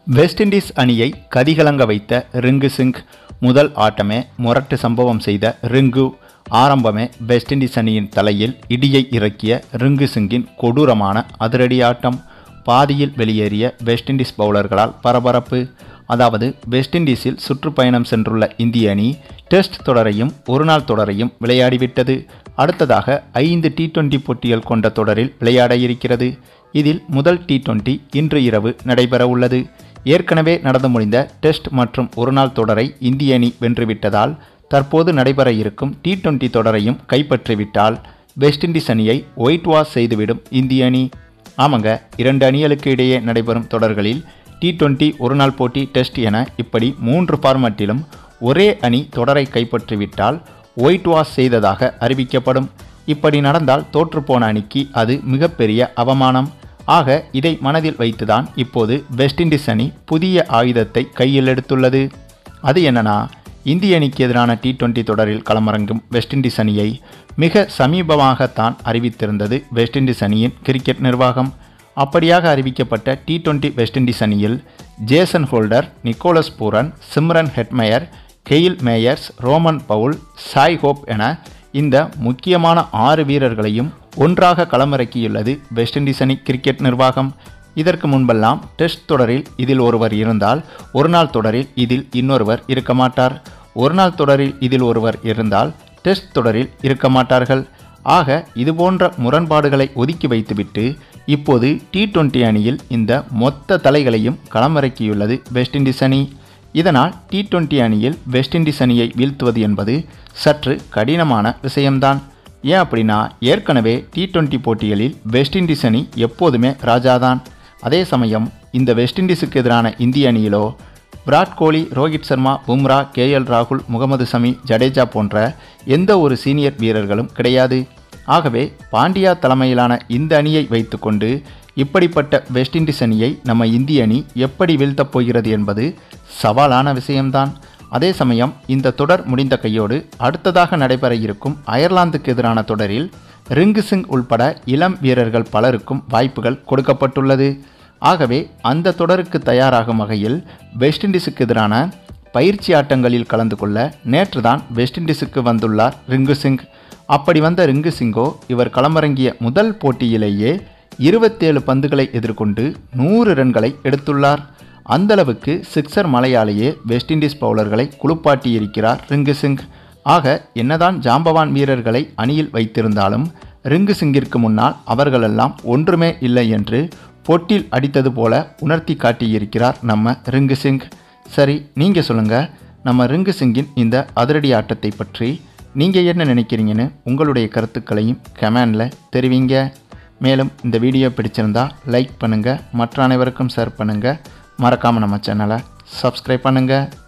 west Indies அணியை கதிகலங்க வைத்த ring Singh முதல் ஆட்டமே முரட்டு சம்பவம் செய்த ரிங்கு ஆரம்பமே வெஸ்ட் இண்டீஸ் அணியின் தலையில் இடியை இறக்கிய ரிங்கு சிங்கின் கொடூரமான அதிரடி ஆட்டம் பாதியில் வெளியேறிய வெஸ்ட் இண்டீஸ் பவுலர்களால் பரபரப்பு அதாவது வெஸ்ட் இண்டீஸில் சுற்றுப்பயணம் சென்றுள்ள இந்திய அணி டெஸ்ட் தொடரையும் ஒருநாள் தொடரையும் விளையாடிவிட்டது அடுத்ததாக ஐந்து டி டுவெண்டி போட்டிகள் கொண்ட தொடரில் விளையாட இருக்கிறது இதில் முதல் டி டுவெண்டி இன்று இரவு நடைபெற உள்ளது ஏற்கனவே நடந்து முடிந்த டெஸ்ட் மற்றும் ஒருநாள் தொடரை இந்திய அணி வென்றுவிட்டதால் தற்போது நடைபெற இருக்கும் டி டுவெண்டி தொடரையும் கைப்பற்றிவிட்டால் வெஸ்ட் இண்டீஸ் அணியை ஒயிட் வாஷ் செய்துவிடும் இந்திய அணி ஆமாங்க இரண்டு அணிகளுக்கு இடையே நடைபெறும் தொடர்களில் டி டுவெண்ட்டி ஒருநாள் போட்டி டெஸ்ட் என இப்படி மூன்று ஃபார்மட்டிலும் ஒரே அணி தொடரை கைப்பற்றிவிட்டால் ஒயிட் வாஷ் செய்ததாக அறிவிக்கப்படும் இப்படி நடந்தால் தோற்றுப்போன அணிக்கு அது மிகப்பெரிய அவமானம் ஆக இதை மனதில் வைத்துதான் இப்போது வெஸ்ட் இண்டீஸ் அணி புதிய ஆயுதத்தை கையில் எடுத்துள்ளது அது என்னன்னா இந்திய அணிக்கு எதிரான டி டுவெண்டி தொடரில் களமிறங்கும் வெஸ்ட் இண்டீஸ் அணியை மிக சமீபமாகத்தான் அறிவித்திருந்தது வெஸ்ட் இண்டீஸ் அணியின் கிரிக்கெட் நிர்வாகம் அப்படியாக அறிவிக்கப்பட்ட டி டுவெண்டி வெஸ்ட் இண்டீஸ் அணியில் Jason Holder Nicholas Pooran Shimron Hetmyer Kyle Mayers Rovman Powell Shai Hope என இந்த முக்கியமான ஆறு வீரர்களையும் ஒன்றாக களமிறக்கியுள்ளது வெஸ்ட் இண்டீஸ் அணி கிரிக்கெட் நிர்வாகம் இதற்கு முன்பெல்லாம் டெஸ்ட் தொடரில் இதில் ஒருவர் இருந்தால் ஒருநாள் தொடரில் இதில் இன்னொருவர் இருக்க மாட்டார் ஒருநாள் தொடரில் இதில் ஒருவர் இருந்தால் டெஸ்ட் தொடரில் இருக்க மாட்டார்கள் ஆக இதுபோன்ற முரண்பாடுகளை ஒதுக்கி வைத்துவிட்டு இப்போது டி டுவெண்டி அணியில் இந்த மொத்த தலைகளையும் களமிறக்கியுள்ளது வெஸ்ட் இண்டீஸ் அணி இதனால் டி டுவெண்டி அணியில் வெஸ்ட் இண்டீஸ் அணியை வீழ்த்துவது என்பது சற்று கடினமான விஷயம்தான் ஏன் அப்படின்னா ஏற்கனவே டி டுவெண்டி போட்டிகளில் வெஸ்ட் இண்டீஸ் அணி எப்போதுமே ராஜாதான் அதே சமயம் இந்த வெஸ்ட் இண்டீஸுக்கு எதிரான இந்திய அணியிலோ விராட் கோலி ரோஹித் சர்மா பும்ரா கே எல் ராகுல் முகமது சமி ஜடேஜா போன்ற எந்த ஒரு சீனியர் வீரர்களும் கிடையாது ஆகவே பாண்டியா தலைமையிலான இந்த அணியை வைத்துக்கொண்டு இப்படிப்பட்ட வெஸ்ட் இண்டீஸ் அணியை நம்ம இந்திய அணி எப்படி வீழ்த்தப் போகிறது என்பது சவாலான விஷயம்தான் அதே சமயம் இந்த தொடர் முடிந்த கையோடு அடுத்ததாக நடைபெற இருக்கும் அயர்லாந்துக்கு எதிரான தொடரில் ரிங்கு சிங் உள்பட இளம் வீரர்கள் பலருக்கும் வாய்ப்புகள் கொடுக்கப்பட்டுள்ளது ஆகவே அந்த தொடருக்கு தயாராகும் வகையில் வெஸ்ட் இண்டீஸுக்கு எதிரான பயிற்சி ஆட்டங்களில் கலந்து கொள்ள நேற்றுதான் வெஸ்ட் இண்டீஸுக்கு வந்துள்ளார் ரிங்கு சிங் அப்படி வந்த ரிங்கு சிங்கோ இவர் களமிறங்கிய முதல் போட்டியிலேயே இருபத்தேழு பந்துகளை எதிர்கொண்டு நூறு ரன்களை எடுத்துள்ளார் அந்தளவுக்கு சிக்ஸர் மலையாலேயே வெஸ்ட் இண்டீஸ் பவுலர்களை குளிப்பாட்டியிருக்கிறார் ரிங்கு சிங் ஆக என்னதான் ஜாம்பவான் வீரர்களை அணியில் வைத்திருந்தாலும் ரிங்கு சிங்கிற்கு முன்னால் அவர்களெல்லாம் ஒன்றுமே இல்லை என்று பொட்டில் அடித்தது போல உணர்த்தி காட்டியிருக்கிறார் நம்ம ரிங்கு சிங் சரி நீங்கள் சொல்லுங்கள் நம்ம ரிங்கு சிங்கின் இந்த அதிரடி ஆட்டத்தை பற்றி நீங்கள் என்ன நினைக்கிறீங்கன்னு உங்களுடைய கருத்துக்களையும் கமெண்டில் தெரிவிங்க மேலும் இந்த வீடியோ பிடிச்சிருந்தா லைக் பண்ணுங்கள் மற்ற அனைவருக்கும் ஷேர் பண்ணுங்கள் மறக்காமல் நம்ம சேனலை சப்ஸ்கிரைப் பண்ணுங்கள்